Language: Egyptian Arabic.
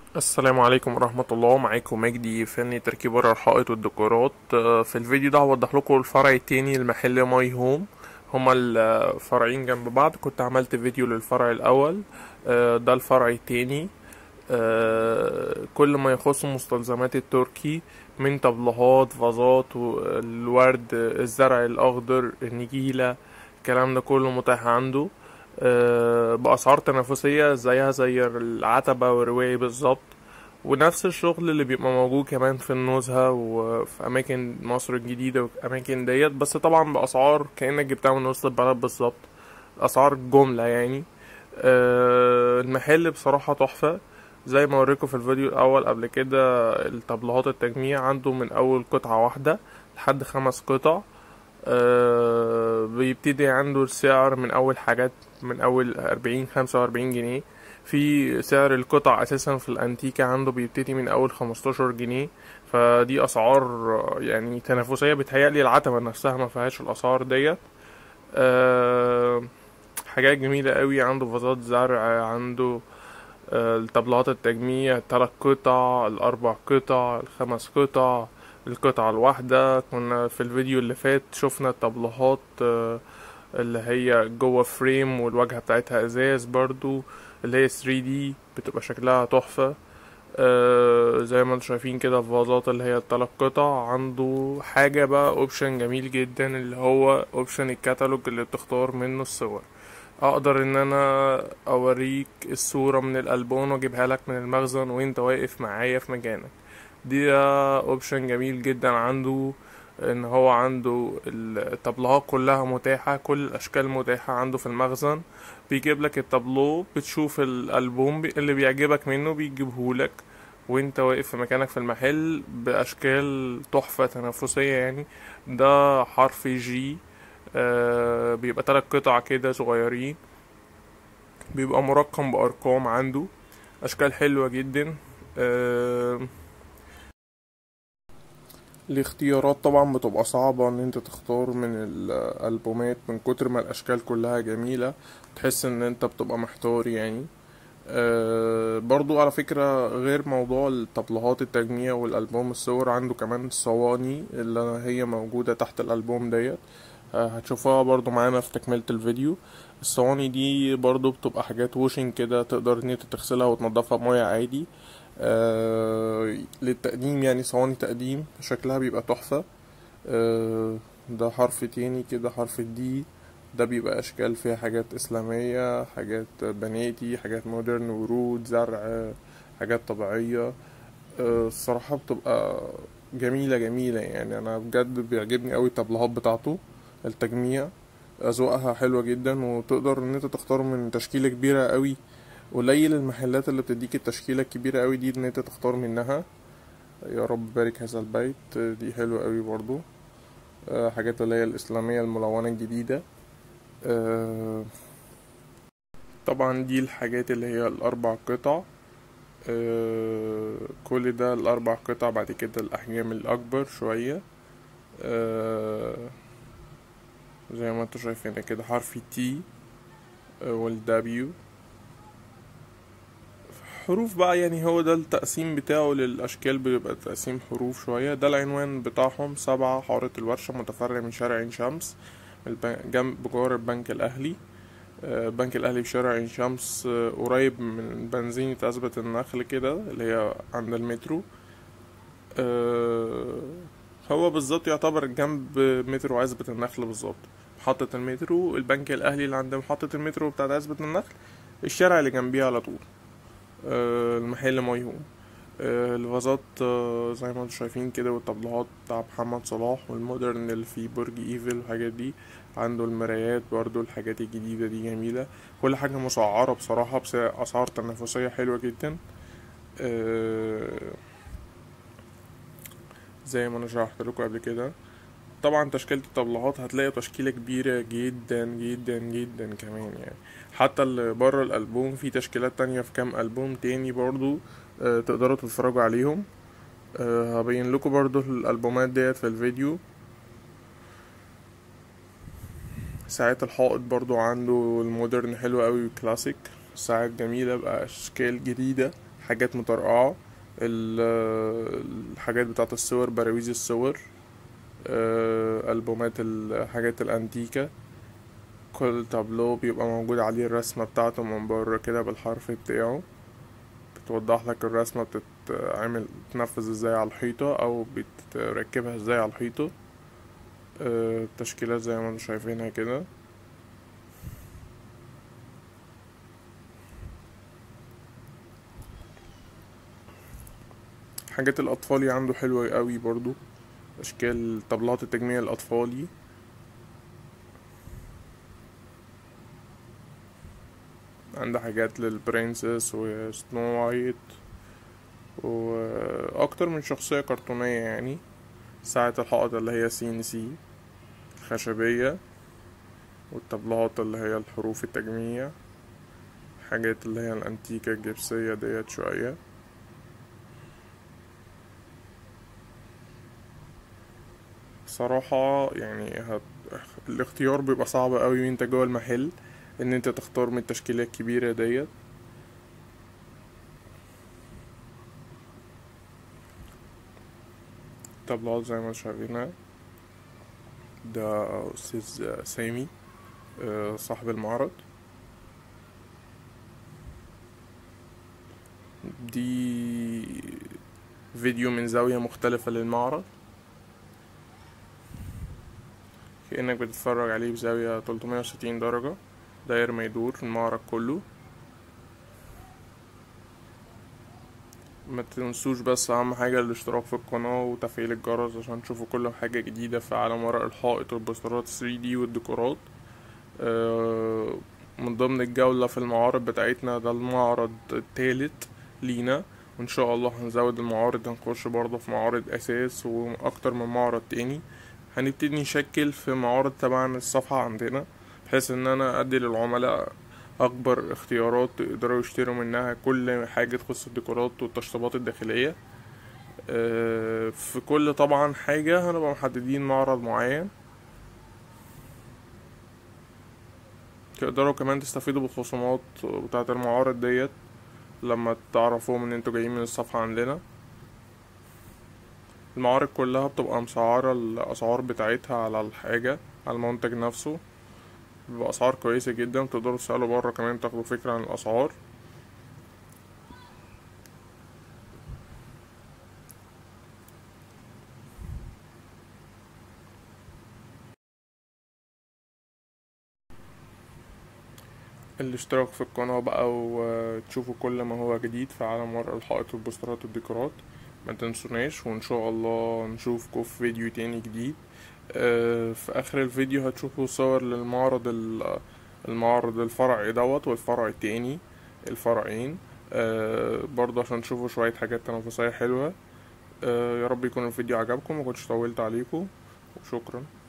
السلام عليكم ورحمة الله معاكم مجدي فني تركيب ورق الحائط والديكورات آه، في الفيديو ده هوضح لكم الفرع التاني لمحل ماي هوم هما الفرعين جنب بعض كنت عملت فيديو للفرع الأول آه، ده الفرع التاني آه، كل ما يخص مستلزمات التركي من طبلات فازات الورد الزرع الأخضر النجيلة الكلام ده كله متاح عنده آه، بأسعار تنافسية زيها زي العتبة والرواية بالظبط ونفس الشغل اللي بيبقى موجود كمان في النزهة وفي أماكن مصر الجديدة والأماكن ديت بس طبعا بأسعار كأنك جبتها من وسط البلد بالظبط أسعار جملة يعني آه، المحل بصراحة تحفة زي ما وريكم في الفيديو الأول قبل كده الطبلات التجميع عنده من أول قطعة واحدة لحد خمس قطع آه، بيبتدي عنده السعر من أول حاجات من أول أربعين خمسة وأربعين جنيه في سعر القطع أساسا في الأنتيكا عنده بيبتدي من أول خمستاشر جنيه فدي أسعار آه، يعني تنافسية بتهيألي العتبة نفسها ما فيهاش الأسعار ديت آه، حاجات جميلة قوي عنده فازات زرع عنده آه، الطبلات التجميع التلات قطع الأربع قطع الخمس قطع القطعة الواحدة كنا في الفيديو اللي فات شفنا الطبلات آه، اللي هي جوه فريم والواجهة بتاعتها ازاز برضو اللي هي 3D بتبقى شكلها تحفة آه، زي ما انتم شايفين كده الفازات اللي هي التلات قطع عنده حاجة بقى اوبشن جميل جدا اللي هو اوبشن الكتالوج اللي بتختار منه الصور اقدر ان انا اوريك الصورة من الالبوم واجيبها لك من المخزن وانت واقف معايا في مكانك دي اوبشن جميل جدا عنده ان هو عنده الطبلات كلها متاحة كل الاشكال متاحة عنده في المخزن بيجيب لك التابلو بتشوف الالبوم بي- اللي بيعجبك منه بيجيبهولك وانت واقف في مكانك في المحل باشكال تحفة تنافسية يعني ده حرف جي آه بيبقى تلات قطع كده صغيرين بيبقى مرقم بارقام عنده اشكال حلوة جدا آه الاختيارات طبعا بتبقى صعبة ان انت تختار من الالبومات من كتر ما الاشكال كلها جميلة تحس ان انت بتبقى محتار يعني أه برضو على فكرة غير موضوع الطبلات التجميع والألبوم الصور عنده كمان الصواني اللي هي موجودة تحت الألبوم ديت أه هتشوفوها برضو معانا في تكملة الفيديو الصواني دي برضو بتبقى حاجات ووشنج كده تقدر ان انت تغسلها وتنضفها بمية عادي آه للتقديم يعني صواني تقديم شكلها بيبقى تحفة آه ده حرف تاني كده حرف الدي ده بيبقى أشكال فيها حاجات إسلامية حاجات بناتي حاجات مودرن ورود زرع حاجات طبيعية آه الصراحة بتبقى جميلة جميلة يعني أنا بجد بيعجبني أوي الطبلات بتاعته التجميع أذواقها حلوة جدا وتقدر إن أنت تختار من تشكيلة كبيرة أوي قليل المحلات اللي بتديك التشكيلة الكبيرة قوي دي ان انت تختار منها يا رب بارك هذا البيت دي حلوة قوي برضو آه، حاجات اللي هي الإسلامية الملونة الجديدة آه، طبعا دي الحاجات اللي هي الأربع قطع آه، كل ده الأربع قطع بعد كده الأحجام الأكبر شوية آه، زي ما انتوا شايفين كده حرف تي والدبليو حروف بقى يعني هو ده التقسيم بتاعه للأشكال بيبقى تقسيم حروف شوية ده العنوان بتاعهم سبعة حارة الورشة متفرع من شارع عين شمس الب- جنب بجوار البنك الأهلي آه، البنك الأهلي في شارع عين شمس آه، قريب من بنزينة عزبة النخل كده اللي هي عند المترو آه، هو بالظبط يعتبر جنب مترو عزبة النخل بالظبط محطة المترو البنك الأهلي اللي عند محطة المترو بتاعت عزبة النخل الشارع اللي جنبيه على طول آه، المحل ميهوم آه، الفازات آه، زي ما انتم شايفين كده والطبلات بتاع محمد صلاح والمودرن اللي في برج ايفل والحاجات دي عنده المرايات برضو الحاجات الجديدة دي جميلة كل حاجة مسعرة بصراحة بأسعار تنافسية حلوة جدا آه، زي ما انا شرحت لكم قبل كده طبعا تشكيلة الطبلات هتلاقي تشكيلة كبيرة جدا جدا جدا كمان يعني حتى اللي بره الألبوم في تشكيلات تانية في كام ألبوم تاني برضو آه، تقدروا تتفرجوا عليهم آه، هبين لكم برضو الألبومات ديت في الفيديو ساعات الحائط برضو عنده المودرن حلو قوي كلاسيك ساعات جميلة بأشكال جديدة حاجات مطرقعة ال- الحاجات بتاعة الصور براويز الصور آه، ألبومات الحاجات الأنتيكة كل تابلو بيبقى موجود عليه الرسمة بتاعته من بره كده بالحرف بتاعه بتوضح لك الرسمة بتتعمل تنفذ ازاي على الحيطة أو بتركبها ازاي على الحيطة آه، التشكيلات زي ما انتم شايفينها كده حاجات الأطفالي عنده حلوة قوي برضو أشكال طبلات التجميع الأطفالي عنده حاجات للبرنسس وسنو وايت وأكتر من شخصية كرتونية يعني ساعة الحائط اللي هي سي ان سي خشبية والطبلات اللي هي الحروف التجميع حاجات اللي هي الأنتيكة الجبسية ديت شوية صراحة يعني هت... الاختيار بيبقى صعب قوي وانت جوه المحل ان انت تختار من التشكيلات الكبيرة ديت طبلات زي ما شايفينها ده أستاذ سامي آه، صاحب المعرض دي فيديو من زاوية مختلفة للمعرض كأنك بتتفرج عليه بزاوية 360 درجة داير ما يدور المعرض كله ما تنسوش بس اهم حاجة الاشتراك في القناة وتفعيل الجرس عشان تشوفوا كل حاجة جديدة في عالم ورق الحائط والبوسترات 3D والديكورات آه، من ضمن الجولة في المعارض بتاعتنا ده المعرض التالت لينا وان شاء الله هنزود المعارض هنخش برضه في معارض اساس واكتر من معرض تاني هنبتدي نشكل في معارض تبعنا الصفحة عندنا بحيث ان انا ادي للعملاء اكبر اختيارات يقدروا يشتروا منها كل حاجة تخص الديكورات والتشطيبات الداخلية آه، في كل طبعا حاجة هنبقى محددين معرض معين تقدروا كمان تستفيدوا بالخصومات بتاعة المعارض ديت لما تعرفوهم ان انتوا جايين من الصفحة عندنا المعارض كلها بتبقى مسعرة الأسعار بتاعتها على الحاجة على المنتج نفسه بيبقى أسعار كويسة جدا تقدروا تسألوا بره كمان تاخدوا فكرة عن الأسعار الاشتراك في القناة بقى وتشوفوا كل ما هو جديد في عالم ورق الحائط والبوسترات والديكورات ما تنسوناش وان شاء الله نشوفكم في فيديو تاني جديد آه، في اخر الفيديو هتشوفوا صور للمعرض ال- المعرض الفرعي دوت والفرع التاني الفرعين آه، برضه عشان تشوفوا شوية حاجات تنافسية حلوة آه، يا رب يكون الفيديو عجبكم مكنتش طولت عليكم وشكرا